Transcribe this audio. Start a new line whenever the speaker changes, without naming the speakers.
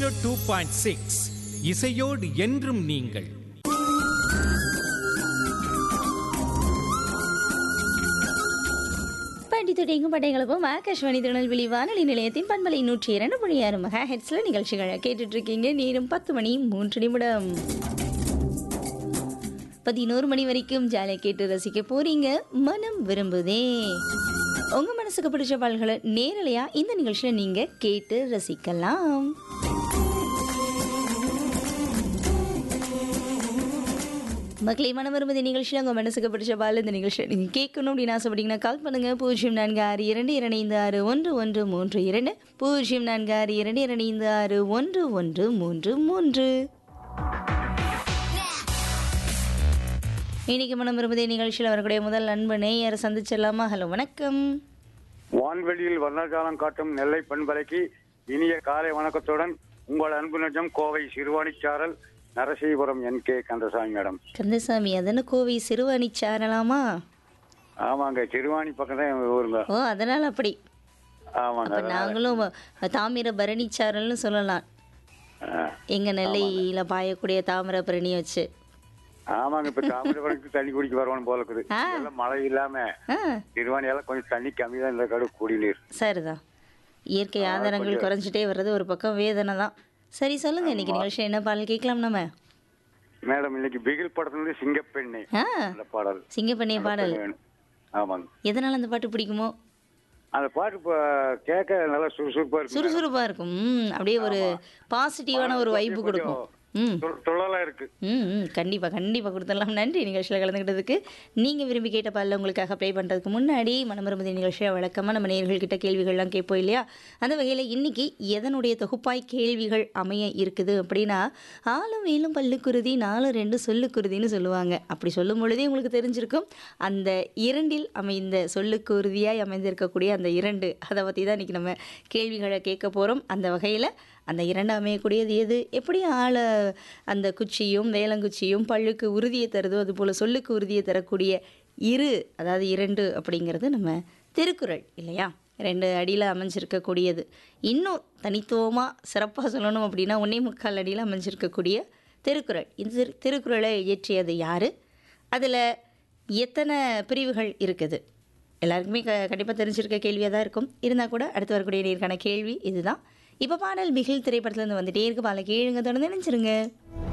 Two point six இசையோடு என்றும் நீங்கள்
படித்துடையும் படைகளுக்கும் ஆகாஷ்வாணி திருநெல்வேலி வானொலி நிலையத்தின் பண்பலை நூற்றி இரண்டு புள்ளி ஆறு மெகா ஹெட்ஸில் நிகழ்ச்சிகளை கேட்டுட்டு இருக்கீங்க நேரம் பத்து மணி மூன்று நிமிடம் பதினோரு மணி வரைக்கும் ஜாலியாக கேட்டு ரசிக்க போறீங்க மனம் விரும்புதே உங்க மனசுக்கு பிடிச்ச பாடல்களை நேரலையா இந்த நிகழ்ச்சியில நீங்க கேட்டு ரசிக்கலாம் மக்களே மனம் விரும்புதி நிகழ்ச்சியில் உங்கள் மனசுக்கு பிடிச்ச பால் இந்த நிகழ்ச்சியை நீங்கள் கேட்கணும் அப்படின்னு ஆசைப்பட்டீங்கன்னா கால் பண்ணுங்கள் பூஜ்ஜியம் நான்கு ஆறு இரண்டு இரண்டு ஐந்து ஆறு ஒன்று ஒன்று மூன்று இரண்டு பூஜ்ஜியம் நான்கு ஆறு இரண்டு இரண்டு ஐந்து ஆறு ஒன்று ஒன்று மூன்று மூன்று இன்னைக்கு மனம் விரும்புதே நிகழ்ச்சியில் வரக்கூடிய முதல் அன்பு நேயர் சந்திச்சிடலாமா ஹலோ வணக்கம்
வான்வெளியில் வர்ணஜாலம் காட்டும் நெல்லை பண்பலைக்கு இனிய காலை வணக்கத்துடன் உங்கள் அன்பு நெஞ்சம் Kovai Siruvanicharal Narasipuram N K Kandasamy madam
Kandasamy அதன கோவை சிறுவாணி சாரலாமா
ஆமாங்க சிறுவாணி பக்கம் தான் எங்க ஊருங்க
ஓ அதனால் அப்படி
ஆமாங்க
அப்போ நாங்களும் தாமிர பரணி சாரல்னு சொல்லலாம்
ஆ,
எங்கள் நெல்லையில் பாயக்கூடிய தாமிர பரணி வச்சு
ஆமாங்க இப்ப தாமிரபரணிக்கு தண்ணி குடிக்க வருவான்னு போல இருக்குது
ஆ.
எல்லாம் மழை இல்லாம
ஆ
சிறுவாணி எல்லாம் கொஞ்சம் தண்ணி கம்மி தான் இந்த கடு குடிநீர்
சரிதான் இயற்கை ஆதாரங்கள் குறைஞ்சிட்டே வர்றது ஒரு பக்கம் வேதனை தான் சரி சொல்லுங்க இன்னைக்கு நிகழ்ச்சி என்ன பாடல் கேட்கலாம் நம்ம
மேடம் இன்னைக்கு பிகில் படத்துல இருந்து சிங்கப்பெண்ணே
ஆ
அந்த பாடல்
சிங்கப்பண்ணிய பாடல்
வேணும். ஆமாங்க
எதனால அந்த பாட்டு பிடிக்குமோ
அந்த பாட்டு இப்ப கேட்க நல்லா சுறுசுறுப்பா இருக்கு
சுறுசுறுப்பா இருக்கும் ம் அப்படியே ஒரு பாசிட்டிவான ஒரு வைப்பு கொடுக்கும் ம்
து- துள்ளலா இருக்கு
ம் ம் கண்டிப்பாக கண்டிப்பாக கொடுத்துடலாம் நன்றி நிகழ்ச்சியில் கலந்துக்கிட்டதுக்கு நீங்கள் விரும்பி கேட்ட பாடல உங்களுக்காக ப்ளே பண்ணுறதுக்கு முன்னாடி மனமருமதி நிகழ்ச்சியை வழக்கமாக நம்ம நேர்கள்கிட்ட கேள்விகள்லாம் கேட்போம் இல்லையா அந்த வகையில் இன்னைக்கு எதனுடைய தொகுப்பாய் கேள்விகள் அமைய இருக்குது அப்படின்னா ஆளும் வேலும் பல்லுக்குருதி நாலு ரெண்டு சொல்லுக்குருதின்னு சொல்லுவாங்க அப்படி சொல்லும் பொழுதே உங்களுக்கு தெரிஞ்சிருக்கும் அந்த இரண்டில் அமைந்த சொல்லுக்குருதியாய் அமைந்திருக்கக்கூடிய அந்த இரண்டு அதை பற்றி தான் இன்றைக்கி நம்ம கேள்விகளை கேட்க போகிறோம் அந்த வகையில் அந்த இரண்டு அமையக்கூடியது எது எப்படி ஆள அந்த குச்சியும் வேலங்குச்சியும் பல்லுக்கு உறுதியை தருதோ அதுபோல் சொல்லுக்கு உறுதியை தரக்கூடிய இரு அதாவது இரண்டு அப்படிங்கிறது நம்ம திருக்குறள் இல்லையா ரெண்டு அடியில் அமைஞ்சிருக்கக்கூடியது இன்னும் தனித்துவமாக சிறப்பாக சொல்லணும் அப்படின்னா ஒன்னே முக்கால் அடியில் அமைஞ்சிருக்கக்கூடிய திருக்குறள் இந்த திரு- திருக்குறளை இயற்றியது யார் அதில் எத்தனை பிரிவுகள் இருக்குது எல்லாருக்குமே க கண்டிப்பாக தெரிஞ்சிருக்க கேள்வியாக தான் இருக்கும் இருந்தால் கூட அடுத்து வரக்கூடிய நேருக்கான கேள்வி இதுதான் இப்போ பாடல் பிகில் திரைப்படத்துலேருந்து வந்துட்டே இருக்கு பாலை கேளுங்க தொடர்ந்து நினைச்சிருங்க